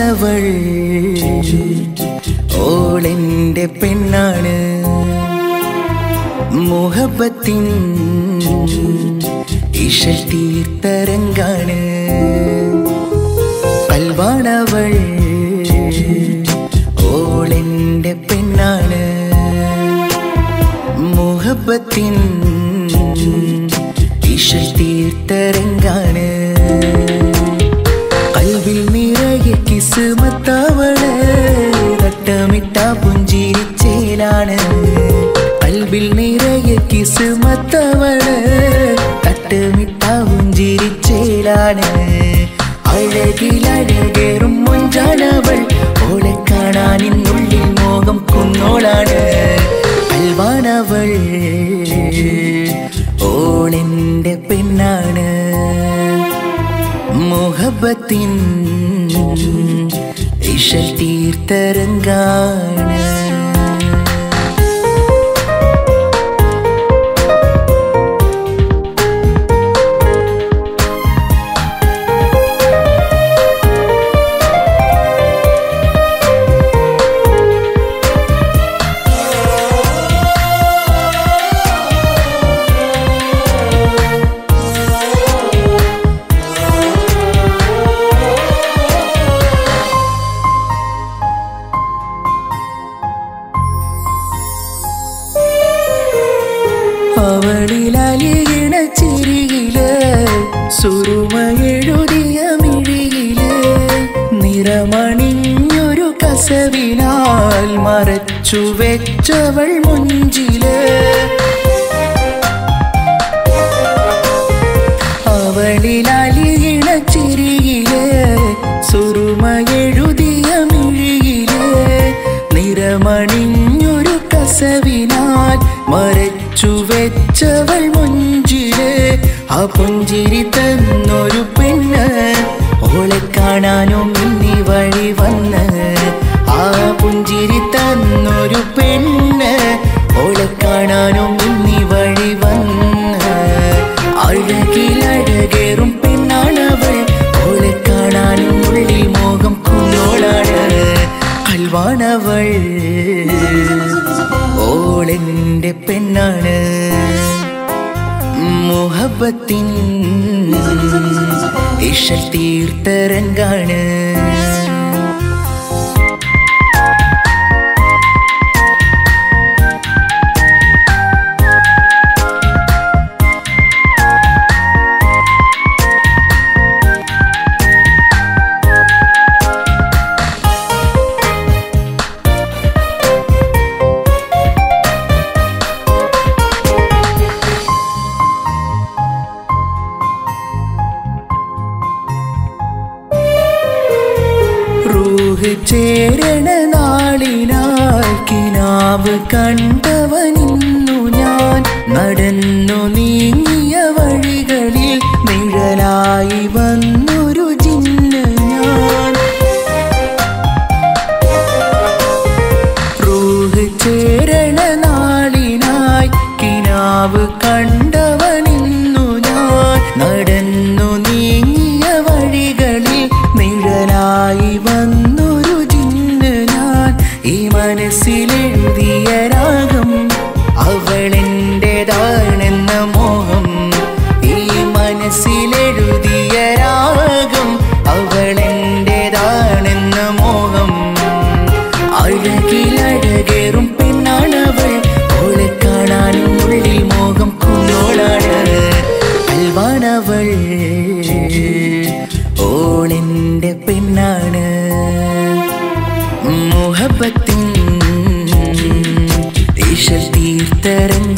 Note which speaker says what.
Speaker 1: കൽവാണവൾ ഓളെന്റെ പെണ്ണാണ് മുഹബത്തിൻ ഇഷൽ തീർത്തരങ്കാണ് കൽവാണവൾ ഓളെന്റെ പെണ്ണാണ് മുഹബത്തിൻ ഇഷൽ തീർത്തരങ്കാണ് കൽവിൽ നിറയെ കിസുമത്തവള് തട്ടമിട്ട പുഞ്ചിരിച്ചേലാണ് കൽവിൽ നിറയെ കിസുമത്തവള് തട്ടമിട്ട പുഞ്ചിരിച്ചേലാണ് അഴകിലഴകേറും മുഞ്ചാനവൾ ഓളെ കാണാൻ ഇന്നുള്ളിൽ മോഹം കുന്നോളാണ് കൽവാണവൾ ഓളെന്റെ പെണ്ണാണ് മുഹബത്തിൻ ഇഷൽ തീർത്തരങ്കാണ് അവളിലലിയണ ചിരിയില് സുറുമ എഴുതിയ മിഴിയില് നിറമണിഞ്ഞൊരു കസവിനാൽ മറച്ചു വെച്ചവൾ മുഞ്ചില് അവളിലലിയണ ചിരിയില് സുറുമ എഴുതിയ മിഴിയില് നിറമണിഞ്ഞൊരു കസവിനാൽ മറച്ചു വെച്ചവൾ മുഞ്ചില് ആ പുഞ്ചിരി തന്നൊരു പെണ്ണ് ഓളെ കാണാനും ഇനി വഴി വന്ന് ആ പുഞ്ചിരി തന്നൊരു പെണ്ണ് ഓളെ കാണാനും ഇനി വഴി വന്ന് അഴകിലഴകേറും പെണ്ണാണവൾ ഓളെ കാണാനും ഉള്ളിൽ മോഹം കുന്നോളാണ് കൽവാണവൾ ഓളെന്റെ പെണ്ണാണ് മുഹബത്തിൻ ഇഷൽ തീർത്തരങ്കാണ് റൂഹ് ചേരണ നാളിനാൽ കിനാവ് കണ്ടവനിന്നു ഞാൻ നടന്നു നീങ്ങിയ വഴികളിൽ നിഴലായി വന്നൊരു ജിന്ന് ഞാൻ റൂഹ് ചേരണ നാളിനായി കിനാവ് കണ്ടവനിന്നു ഞാൻ നടന്നു നീങ്ങിയ വഴികളിൽ നിഴലായി വന്നൊരു ജിന്ന് ഞാൻ ഈ മനസ്സിലെഴുതിയ രാഗം അവളെൻ്റെതാണെന്ന മോഹം ഈ മനസ്സിലെഴുതിയ രാഗം അവളെൻ്റെതാണെന്ന മോഹം അഴകിലഴകേറും പെണ്ണാണവൾ ഓളെ കാണാനും ഉള്ളിൽ മോഹം കുന്നോളാണ് കൽവാണവൾ ഓളെന്റെ പെണ്ണാണ് മുഹബത്തിൻ ഇഷൽ തീർത്തരങ്ങ